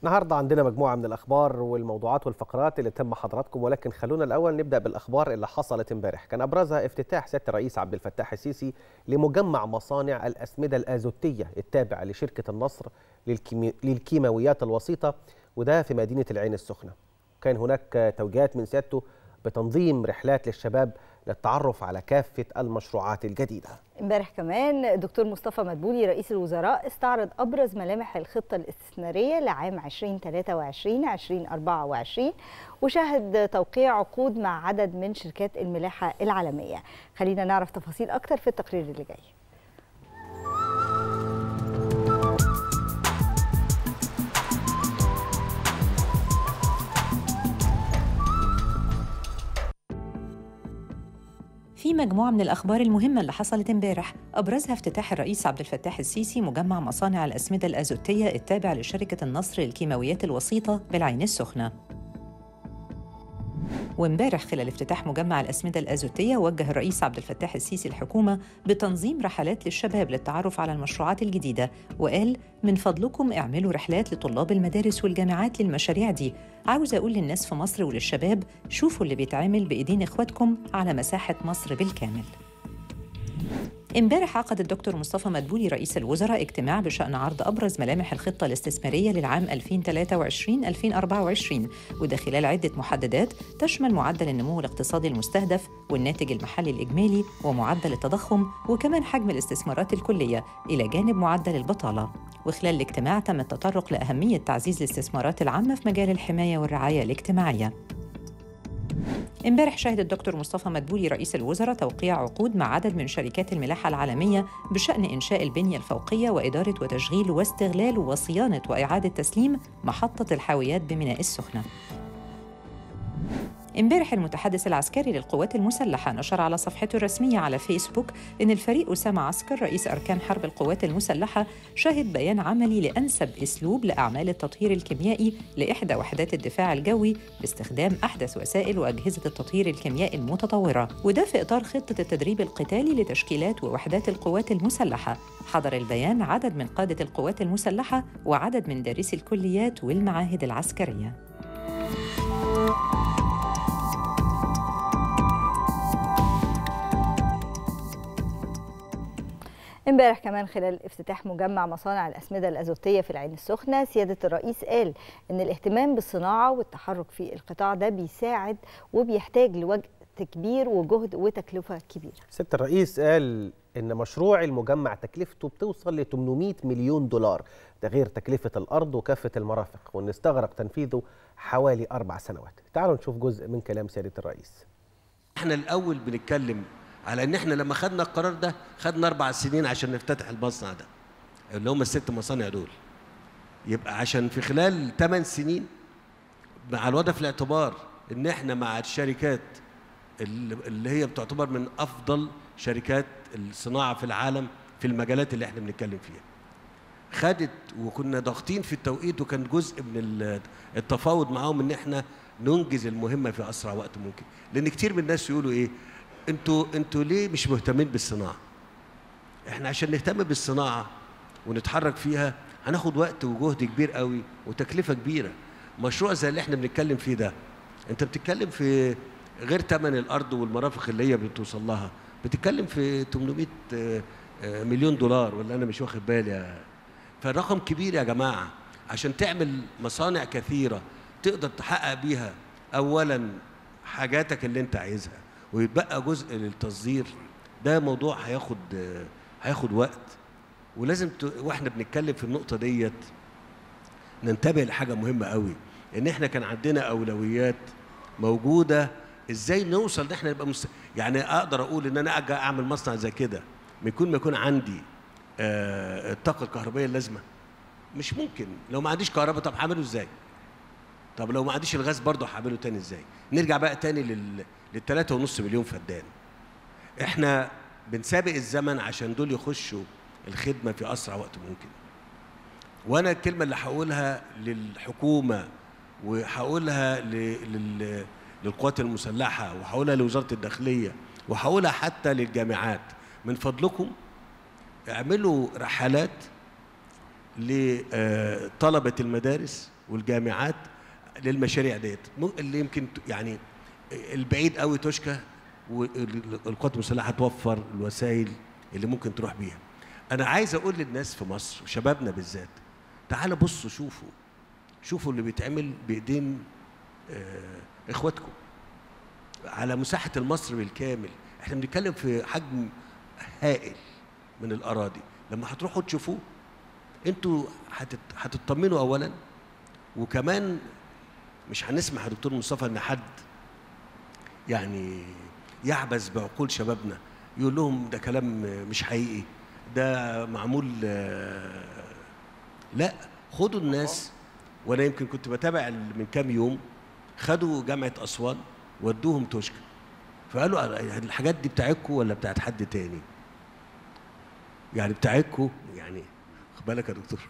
النهارده عندنا مجموعة من الأخبار والموضوعات والفقرات اللي تم حضراتكم ولكن خلونا الأول نبدأ بالأخبار اللي حصلت امبارح كان أبرزها افتتاح سيادة الرئيس عبد الفتاح السيسي لمجمع مصانع الأسمدة الآزوتية التابع لشركة النصر للكيمي... للكيماويات الوسيطة وده في مدينة العين السخنة كان هناك توجيهات من سيادته بتنظيم رحلات للشباب للتعرف على كافة المشروعات الجديدة امبارح كمان الدكتور مصطفى مدبولي رئيس الوزراء استعرض ابرز ملامح الخطه الاستثماريه لعام 2023 2024 وشهد توقيع عقود مع عدد من شركات الملاحه العالميه خلينا نعرف تفاصيل اكتر في التقرير اللي جاي في مجموعة من الأخبار المهمة اللي حصلت امبارح أبرزها افتتاح الرئيس عبد الفتاح السيسي مجمع مصانع الأسمدة الأزوتية التابع لشركة النصر للكيماويات الوسيطة بالعين السخنة وامبارح خلال افتتاح مجمع الأسمدة الأزوتية وجه الرئيس عبد الفتاح السيسي الحكومة بتنظيم رحلات للشباب للتعرف على المشروعات الجديدة وقال من فضلكم اعملوا رحلات لطلاب المدارس والجامعات للمشاريع دي عاوز أقول للناس في مصر وللشباب شوفوا اللي بيتعمل بإيدين إخواتكم على مساحة مصر بالكامل امبارح عقد الدكتور مصطفى مدبولي رئيس الوزراء اجتماع بشأن عرض أبرز ملامح الخطة الاستثمارية للعام 2023-2024 وده خلال عدة محددات تشمل معدل النمو الاقتصادي المستهدف والناتج المحلي الإجمالي ومعدل التضخم وكمان حجم الاستثمارات الكلية إلى جانب معدل البطالة وخلال الاجتماع تم التطرق لأهمية تعزيز الاستثمارات العامة في مجال الحماية والرعاية الاجتماعية امبارح شهد الدكتور مصطفى مدبولي رئيس الوزراء توقيع عقود مع عدد من شركات الملاحة العالمية بشأن إنشاء البنية الفوقية وإدارة وتشغيل واستغلال وصيانة وإعادة تسليم محطة الحاويات بميناء السخنة امبارح المتحدث العسكري للقوات المسلحة نشر على صفحته الرسمية على فيسبوك إن الفريق أسامة عسكر رئيس أركان حرب القوات المسلحة شهد بيان عملي لأنسب أسلوب لأعمال التطهير الكيميائي لإحدى وحدات الدفاع الجوي باستخدام أحدث وسائل وأجهزة التطهير الكيميائي المتطورة وده في إطار خطة التدريب القتالي لتشكيلات ووحدات القوات المسلحة حضر البيان عدد من قادة القوات المسلحة وعدد من دارسي الكليات والمعاهد العسكرية امبارح كمان خلال افتتاح مجمع مصانع الأسمدة الأزوتية في العين السخنة سيادة الرئيس قال إن الاهتمام بالصناعة والتحرك في القطاع ده بيساعد وبيحتاج لوقت كبير وجهد وتكلفة كبيرة سيادة الرئيس قال إن مشروع المجمع تكلفته بتوصل ل 800 مليون دولار ده غير تكلفة الأرض وكافة المرافق وإن استغرق تنفيذه حوالي أربع سنوات تعالوا نشوف جزء من كلام سيادة الرئيس احنا الأول بنتكلم على ان احنا لما خدنا القرار ده خدنا اربع سنين عشان نفتتح المصنع ده اللي هم الست مصانع دول يبقى عشان في خلال 8 سنين مع الوضع في الاعتبار ان احنا مع الشركات اللي هي بتعتبر من افضل شركات الصناعه في العالم في المجالات اللي احنا بنتكلم فيها خدت وكنا ضاغطين في التوقيت وكان جزء من التفاوض معاهم ان احنا ننجز المهمه في اسرع وقت ممكن لان كتير من الناس يقولوا ايه انتوا انتوا ليه مش مهتمين بالصناعه احنا عشان نهتم بالصناعه ونتحرك فيها هناخد وقت وجهد كبير قوي وتكلفه كبيره مشروع زي اللي احنا بنتكلم فيه ده انت بتتكلم في غير ثمن الارض والمرافق اللي هي بتوصل لها بتتكلم في 800 مليون دولار ولا انا مش واخد بالي فالرقم كبير يا جماعه عشان تعمل مصانع كثيره تقدر تحقق بيها اولا حاجاتك اللي انت عايزها ويتبقى جزء للتصدير ده موضوع هياخد هياخد وقت ولازم ت... واحنا بنتكلم في النقطه ديت ننتبه لحاجه مهمه قوي ان احنا كان عندنا اولويات موجوده ازاي نوصل ان احنا نبقى مست... يعني اقدر اقول ان انا اجي اعمل مصنع زي كده بيكون ما يكون عندي آه الطاقه الكهربائيه اللازمه مش ممكن لو ما عنديش كهرباء طب هعمله ازاي طب لو ما عنديش الغاز برضه هعمله تاني ازاي نرجع بقى تاني لل للثلاثة ونص مليون فدان احنا بنسابق الزمن عشان دول يخشوا الخدمة في أسرع وقت ممكن وأنا الكلمة اللي هقولها للحكومة وهقولها لل... للقوات المسلحة وهقولها لوزارة الداخلية وهقولها حتى للجامعات من فضلكم اعملوا رحلات لطلبة المدارس والجامعات للمشاريع ديت مو- اللي يمكن ت- يعني البعيد قوي توشكا والقوات المسلحه توفر الوسائل اللي ممكن تروح بيها انا عايز اقول للناس في مصر وشبابنا بالذات تعالوا بصوا شوفوا شوفوا اللي بيتعمل بايدين آه، اخواتكم على مساحه المصر بالكامل احنا بنتكلم في حجم هائل من الاراضي لما هتروحوا تشوفوه انتوا هتت- هتطمنوا اولا وكمان مش هنسمح يا دكتور مصطفى ان حد يعني يعبث بعقول شبابنا يقول لهم ده كلام مش حقيقي ده معمول آه، لا خدوا الناس وانا يمكن كنت بتابع من كام يوم خدوا جامعه اسوان ودوهم توشكا فقالوا الحاجات دي بتاعتكم ولا بتاعت حد تاني يعني بتاعتكم يعني خد بالك يا دكتور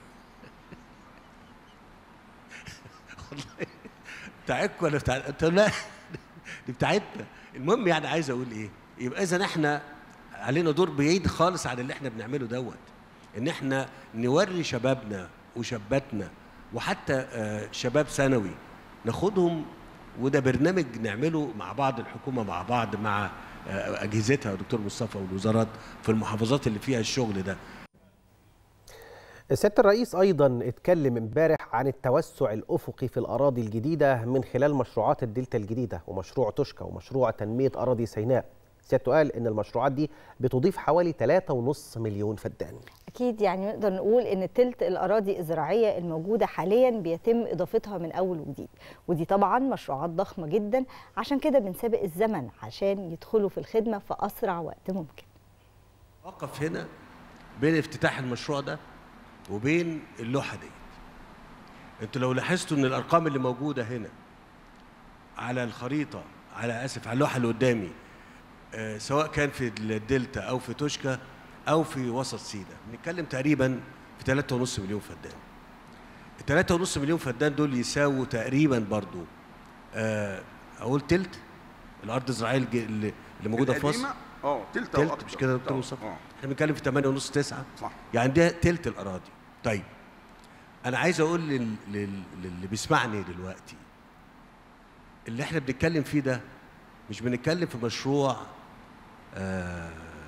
والله بتاعتكم ولا بتاعت قلت له لا دي بتاعتنا المهم يعني عايز اقول ايه يبقى اذا احنا علينا دور بعيد خالص عن اللي احنا بنعمله دوت ان احنا نوري شبابنا وشاباتنا وحتى آه، شباب ثانوي ناخدهم وده برنامج نعمله مع بعض الحكومه مع بعض مع آه، اجهزتها يا دكتور مصطفى والوزارات في المحافظات اللي فيها الشغل ده سيادة الرئيس أيضا اتكلم امبارح عن التوسع الأفقي في الأراضي الجديدة من خلال مشروعات الدلتا الجديدة ومشروع توشكا ومشروع تنمية أراضي سيناء سيادته قال إن المشروعات دي بتضيف حوالي 3.5 مليون فدان اكيد يعني نقدر نقول ان تلت الاراضي الزراعيه الموجوده حاليا بيتم اضافتها من اول وجديد ودي طبعا مشروعات ضخمه جدا عشان كده بنسابق الزمن عشان يدخلوا في الخدمه في اسرع وقت ممكن وقف هنا بين افتتاح المشروع ده وبين اللوحه دي انتوا لو لاحظتوا ان الارقام اللي موجوده هنا على الخريطه على اسف على اللوحه اللي قدامي آه، سواء كان في الدلتا او في توشكا او في وسط سينا بنتكلم تقريبا في 3.5 مليون فدان ال 3.5 مليون فدان دول يساووا تقريبا برضو آه، اقول تلت الارض الزراعيه الج- اللي اللي موجوده في مصر القديمة، اه تلت او تلت اكتر مش كده يا دكتور آه، مصطفى؟ اه احنا بنتكلم في 8 ونص 9 صح يعني ده تلت الاراضي طيب انا عايز اقول لل... لل... للي بيسمعني دلوقتي اللي احنا بنتكلم فيه ده مش بنتكلم في مشروع آه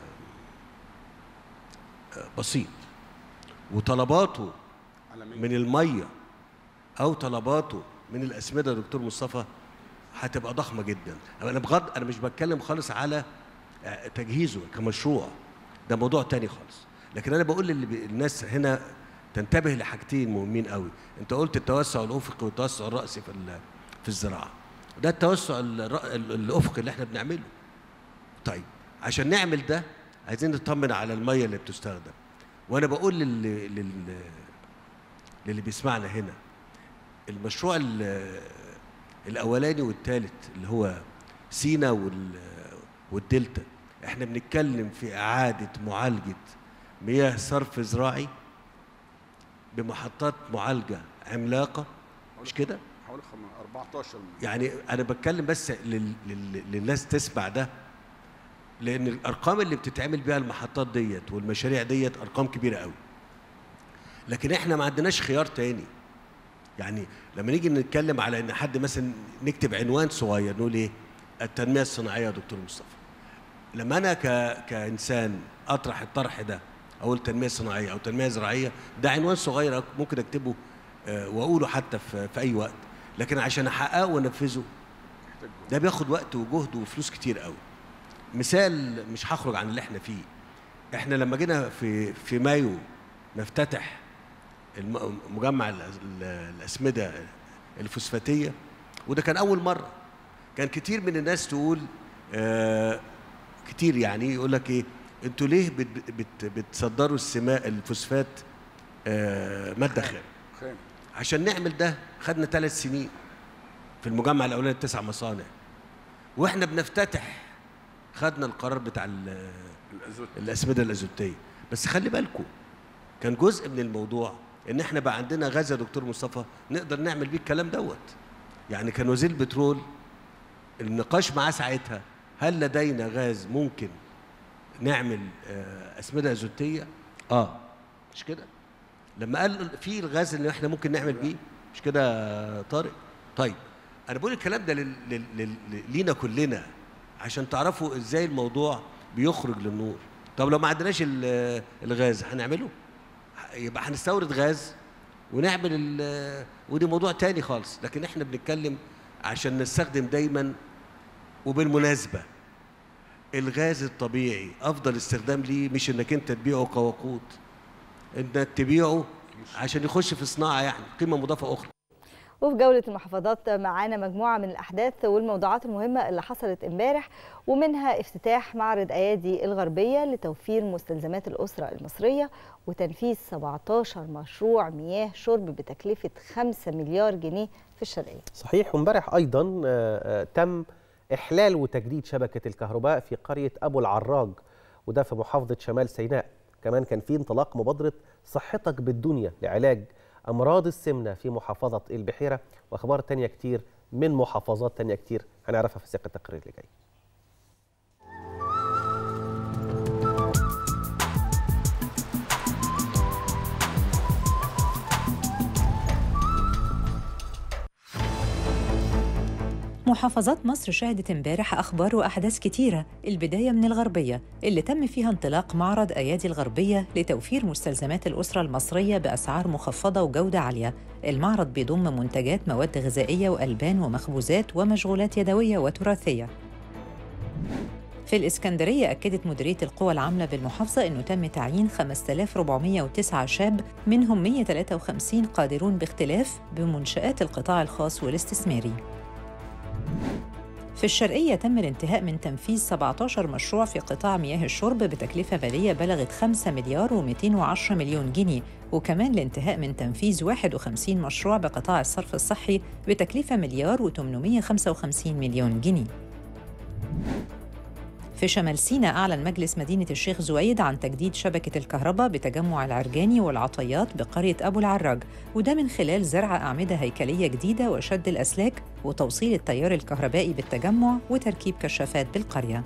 آه، بسيط وطلباته عالمية من الميه او طلباته من الاسمده يا دكتور مصطفى هتبقى ضخمه جدا انا بغض انا مش بتكلم خالص على آه، تجهيزه كمشروع ده موضوع تاني خالص لكن انا بقول للناس هنا تنتبه لحاجتين مهمين قوي انت قلت التوسع الافقي والتوسع الراسي في ال- في الزراعه ده التوسع الر- ال- الافقي اللي احنا بنعمله طيب عشان نعمل ده عايزين نطمن على الميه اللي بتستخدم وانا بقول لل... لل... للي بيسمعنا هنا المشروع ال- الاولاني والثالث اللي هو سينا وال... والدلتا احنا بنتكلم في اعاده معالجه مياه صرف زراعي بمحطات معالجه عملاقه مش كده حوالي خم- 14 مليون. يعني انا بتكلم بس لل... لل... للناس تسمع ده لان الارقام اللي بتتعمل بيها المحطات ديت والمشاريع ديت ارقام كبيره قوي لكن احنا ما عندناش خيار تاني يعني لما نيجي نتكلم على ان حد مثلا نكتب عنوان صغير نقول ايه التنميه الصناعيه يا دكتور مصطفى لما انا ك... كانسان اطرح الطرح ده اقول تنميه صناعيه او تنميه زراعيه ده عنوان صغير ممكن اكتبه آه، واقوله حتى في, في اي وقت لكن عشان احققه وانفذه محتاج جهد. ده بياخد وقت وجهد وفلوس كتير قوي مثال مش هخرج عن اللي احنا فيه احنا لما جينا في في مايو نفتتح الم- مجمع ال- ال- الاسمده الفوسفاتيه وده كان اول مره كان كتير من الناس تقول آه كتير يعني يقول لك ايه انتوا ليه بت بت بتصدروا السماء الفوسفات آه ماده خام خام عشان نعمل ده خدنا ثلاث سنين في المجمع الاولاني تسع مصانع واحنا بنفتتح خدنا القرار بتاع ال- الازوت الاسمده الازوتيه بس خلي بالكم كان جزء من الموضوع ان احنا بقى عندنا غاز يا دكتور مصطفى نقدر نعمل بيه الكلام دوت يعني كان وزير البترول النقاش معاه ساعتها هل لدينا غاز ممكن نعمل آه، اسمده ازوتيه اه مش كده لما قال في الغاز اللي احنا ممكن نعمل بيه مش كده يا طارق طيب انا بقول الكلام ده لل... لل... لل... لينا كلنا عشان تعرفوا ازاي الموضوع بيخرج للنور طب لو ما عندناش ال- الغاز هنعمله يبقى هنستورد غاز ونعمل ال... ودي موضوع تاني خالص لكن احنا بنتكلم عشان نستخدم دايما وبالمناسبه الغاز الطبيعي افضل استخدام ليه مش انك انت تبيعه كوقود انك تبيعه عشان يخش في صناعه يعني قيمه مضافه اخرى وفي جولة المحافظات معانا مجموعة من الأحداث والموضوعات المهمة اللي حصلت امبارح ومنها افتتاح معرض أيادي الغربية لتوفير مستلزمات الأسرة المصرية وتنفيذ 17 مشروع مياه شرب بتكلفة 5 مليار جنيه في الشرقية صحيح وامبارح ايضا آه، آه، تم احلال وتجديد شبكه الكهرباء في قريه ابو العراج وده في محافظه شمال سيناء كمان كان في انطلاق مبادره صحتك بالدنيا لعلاج امراض السمنه في محافظه البحيره واخبار تانية كتير من محافظات تانية كتير هنعرفها في سياق التقرير اللي جاي محافظات مصر شهدت امبارح أخبار وأحداث كتيرة البداية من الغربية اللي تم فيها انطلاق معرض أيادي الغربية لتوفير مستلزمات الأسرة المصرية بأسعار مخفضة وجودة عالية المعرض بيضم منتجات مواد غذائية وألبان ومخبوزات ومشغولات يدوية وتراثية في الإسكندرية أكدت مديرية القوى العاملة بالمحافظة أنه تم تعيين 5409 شاب منهم 153 قادرون باختلاف بمنشآت القطاع الخاص والاستثماري في الشرقية تم الانتهاء من تنفيذ 17 مشروع في قطاع مياه الشرب بتكلفة مالية بلغت 5 مليار و210 مليون جنيه وكمان الانتهاء من تنفيذ 51 مشروع بقطاع الصرف الصحي بتكلفة مليار و855 مليون جنيه في شمال سيناء أعلن مجلس مدينة الشيخ زويد عن تجديد شبكة الكهرباء بتجمع العرجاني والعطيات بقرية أبو العراج وده من خلال زرع أعمدة هيكلية جديدة وشد الأسلاك وتوصيل التيار الكهربائي بالتجمع وتركيب كشافات بالقرية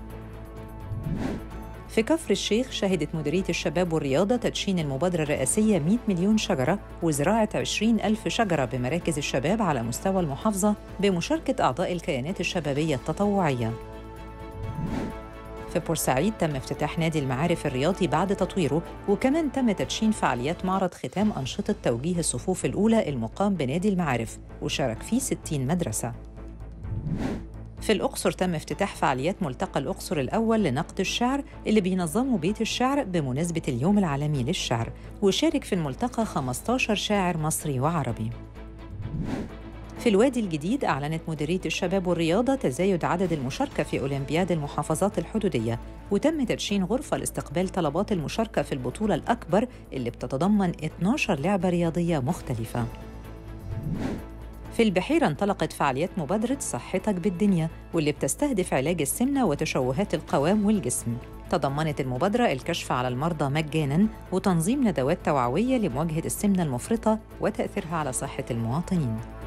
في كفر الشيخ شهدت مديرية الشباب والرياضة تدشين المبادرة الرئاسية 100 مليون شجرة وزراعة 20 ألف شجرة بمراكز الشباب على مستوى المحافظة بمشاركة أعضاء الكيانات الشبابية التطوعية في بورسعيد تم افتتاح نادي المعارف الرياضي بعد تطويره وكمان تم تدشين فعاليات معرض ختام أنشطة توجيه الصفوف الأولى المقام بنادي المعارف وشارك فيه 60 مدرسة في الأقصر تم افتتاح فعاليات ملتقى الأقصر الأول لنقد الشعر اللي بينظمه بيت الشعر بمناسبة اليوم العالمي للشعر وشارك في الملتقى 15 شاعر مصري وعربي في الوادي الجديد أعلنت مديرية الشباب والرياضة تزايد عدد المشاركة في أولمبياد المحافظات الحدودية وتم تدشين غرفة لاستقبال طلبات المشاركة في البطولة الأكبر اللي بتتضمن 12 لعبة رياضية مختلفة في البحيرة انطلقت فعاليات مبادرة صحتك بالدنيا واللي بتستهدف علاج السمنة وتشوهات القوام والجسم تضمنت المبادرة الكشف على المرضى مجاناً وتنظيم ندوات توعوية لمواجهة السمنة المفرطة وتأثيرها على صحة المواطنين